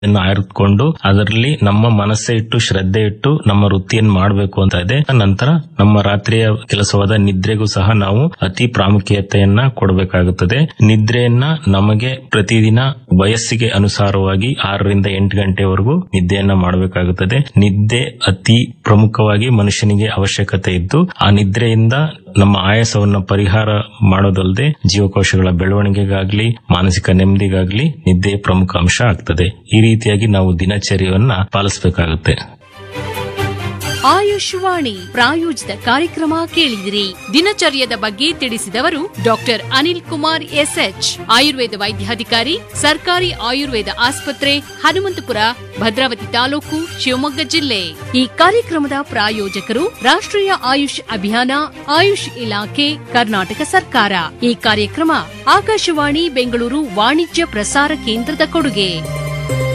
ಆಯ್ದುಕೊಂಡು ಅದರಲ್ಲಿ ನಮ್ಮ ಮನಸ್ಸೇ ಇಟ್ಟು ಶ್ರದ್ಧೆ ಇಟ್ಟು ನಮ್ಮ ವೃತ್ತಿಯನ್ನು ಮಾಡಬೇಕು ಅಂತ ಇದೆ ನಂತರ ನಮ್ಮ ರಾತ್ರಿಯ ಕೆಲಸವಾದ ನಿದ್ರೆಗೂ ಸಹ ನಾವು ಅತಿ ಪ್ರಾಮುಖ್ಯತೆಯನ್ನ ಕೊಡಬೇಕಾಗುತ್ತದೆ ನಿದ್ರೆಯನ್ನ ನಮಗೆ ಪ್ರತಿದಿನ ವಯಸ್ಸಿಗೆ ಅನುಸಾರವಾಗಿ ಆರರಿಂದ ಎಂಟು ಗಂಟೆವರೆಗೂ ನಿದ್ದೆಯನ್ನ ಮಾಡಬೇಕಾಗುತ್ತದೆ ನಿದ್ದೆ ಅತಿ ಪ್ರಮುಖವಾಗಿ ಮನುಷ್ಯನಿಗೆ ಅವಶ್ಯಕತೆ ಇದ್ದು ಆ ನಿದ್ರೆಯಿಂದ ನಮ್ಮ ಆಯಾಸವನ್ನ ಪರಿಹಾರ ಮಾಡೋದಲ್ಲದೆ ಜೀವಕೋಶಗಳ ಬೆಳವಣಿಗೆಗಾಗ್ಲಿ ಮಾನಸಿಕ ನೆಮ್ಮದಿಗಾಗ್ಲಿ ನಿದ್ದೆ ಪ್ರಮುಖ ಅಂಶ ಆಗ್ತದೆ ಈ ರೀತಿಯಾಗಿ ನಾವು ದಿನಚರ್ಯವನ್ನ ಪಾಲಿಸಬೇಕಾಗುತ್ತೆ ಆಯುಷ್ವಾಣಿ ಪ್ರಾಯೋಜಿತ ಕಾರ್ಯಕ್ರಮ ಕೇಳಿದಿರಿ ದಿನಚರ್ಯದ ಬಗ್ಗೆ ತಿಳಿಸಿದವರು ಡಾಕ್ಟರ್ ಅನಿಲ್ ಕುಮಾರ್ ಎಸ್ಎಚ್ ಆಯುರ್ವೇದ ವೈದ್ಯಾಧಿಕಾರಿ ಸರ್ಕಾರಿ ಆಯುರ್ವೇದ ಆಸ್ಪತ್ರೆ ಹನುಮಂತಪುರ ಭದ್ರಾವತಿ ತಾಲೂಕು ಶಿವಮೊಗ್ಗ ಜಿಲ್ಲೆ ಈ ಕಾರ್ಯಕ್ರಮದ ಪ್ರಾಯೋಜಕರು ರಾಷ್ಟ್ರೀಯ ಆಯುಷ್ ಅಭಿಯಾನ ಆಯುಷ್ ಇಲಾಖೆ ಕರ್ನಾಟಕ ಸರ್ಕಾರ ಈ ಕಾರ್ಯಕ್ರಮ ಆಕಾಶವಾಣಿ ಬೆಂಗಳೂರು ವಾಣಿಜ್ಯ ಪ್ರಸಾರ ಕೇಂದ್ರದ ಕೊಡುಗೆ